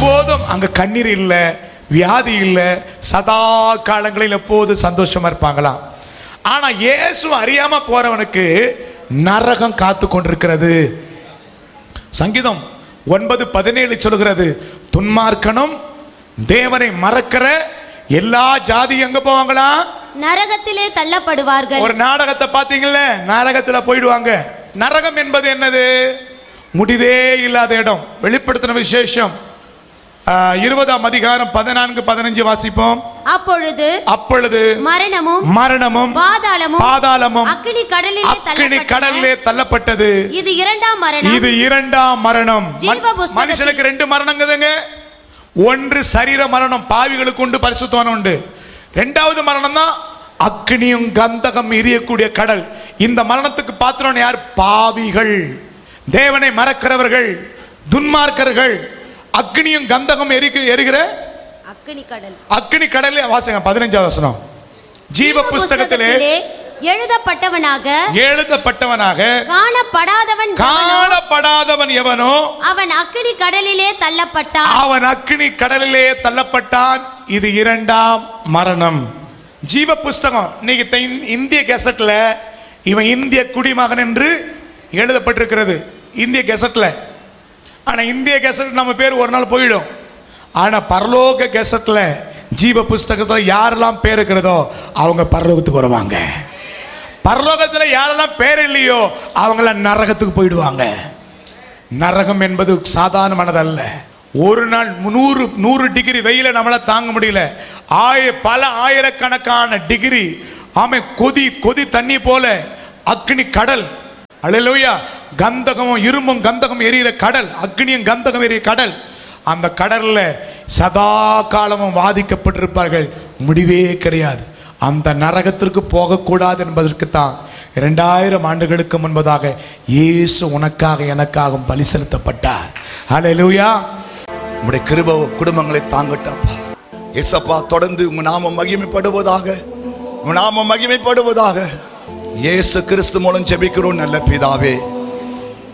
எப்போதும் அங்க கண்ணீர் இல்லை வியாதி இல்லை சதா காலங்களில் எப்போதும் சந்தோஷமா இருப்பாங்களாம் ஆனா இயேசு அறியாம போறவனுக்கு நரகம் காத்து கொண்டிருக்கிறது சங்கீதம் ஒன்பது பதினேழு சொல்கிறது துன்மார்க்கனும் தேவனை மறக்கிற எல்லா ஜாதி எங்க போவாங்களா நரகத்திலே தள்ளப்படுவார்கள் ஒரு நாடகத்தை பாத்தீங்கல்ல நாடகத்துல போயிடுவாங்க நரகம் என்பது என்னது முடிவே இல்லாத இடம் வெளிப்படுத்தின விசேஷம் ஆஹ், இருபதாம் அதிகாரம் பதினான்கு பதினஞ்சு வாசிப்போம் அப்பொழுது அப்பொழுது மரணமும் மரணமும் பாதாளமும் பாதாளமும் அக்கினி கடலிலே அக்கினி தள்ளப்பட்டன. கடலிலே தள்ளப்பட்டது இது இரண்டாம் மரணம் இது இரண்டாம் மரணம் ஜீவ மன்- புஸ்தகத்தில் மனுஷனுக்கு ரெண்டு மரணங்குதுங்க ஒன்று சரீர மரணம் பாவிகளுக்கு உண்டு பரிசுத்தவான உண்டு ரெண்டாவது மரணம் தான் அக்னியும் கந்தகம் எரியக்கூடிய கடல் இந்த மரணத்துக்கு பாத்திரம் யார் பாவிகள் தேவனை மறக்கிறவர்கள் துன்மார்க்கர்கள் அக்னியும் கந்தகம் எரிக்க எரிகிற அக்கினி கடல் அக்னி கடல்ல வாசங்க பதினஞ்சாவது வசனம் ஜீவ புஸ்தகத்திலே எழுதப்பட்டவனாக எழுதப்பட்டவனாக காணப்படாதவன் எவனோ, காணப்படாதவன் எவனோ அவன் அக்கினி கடலிலே தள்ளப்பட்டான் அவன் அக்னி கடலிலே தள்ளப்பட்டான் இது இரண்டாம் மரணம் ஜீவ புஸ்தகம் இன்னைக்கு த- இந்- இந்திய கெசட்ல இவன் இந்திய குடிமகன் என்று எழுதப்பட்டிருக்கிறது இந்திய கெசட்ல ஆனா இந்திய கெசட் நம்ம பேர் ஒரு நாள் போயிடும் ஆனா பரலோக கெசட்ல ஜீவ புஸ்தகத்துல யாரெல்லாம் பேர் இருக்கிறதோ அவங்க பரலோகத்துக்கு வருவாங்க பரலோகத்துல யாரெல்லாம் பேர் இல்லையோ அவங்கள நரகத்துக்கு போயிடுவாங்க நரகம் என்பது சாதாரணமானதல்ல ஒரு நாள் நூறு நூறு டிகிரி வெயில நம்மளால தாங்க முடியல ஆய பல ஆயிரக்கணக்கான டிகிரி ஆமை கொதி கொதி தண்ணி போல அக்னி கடல் அல்லேலூயா கந்தகமும் இரும்பும் கந்தகம் எரியிற கடல் அக்னியும் கந்தகம் எரியிற கடல் அந்த கடல்ல சதா காலமும் வாதிக்கப்பட்டிருப்பார்கள் முடிவே கிடையாது அந்த நரகத்திற்கு போகக்கூடாது என்பதற்கு தான் இரண்டாயிரம் ஆண்டுகளுக்கு முன்பதாக இயேசு உனக்காக எனக்காகவும் பலி செலுத்தப்பட்டார் ஹalleluya உம்முடைய கிருப குடும்பங்களை தாங்கட்டப்பா எசப்பா தொடர்ந்து உங்க நாமம் மகிமைப்படுவதாக உங்க நாமம் மகிமைப்படுவதாக இயேசு கிறிஸ்து மூலம் ஜெபிக்கிறோம் நல்ல பிதாவே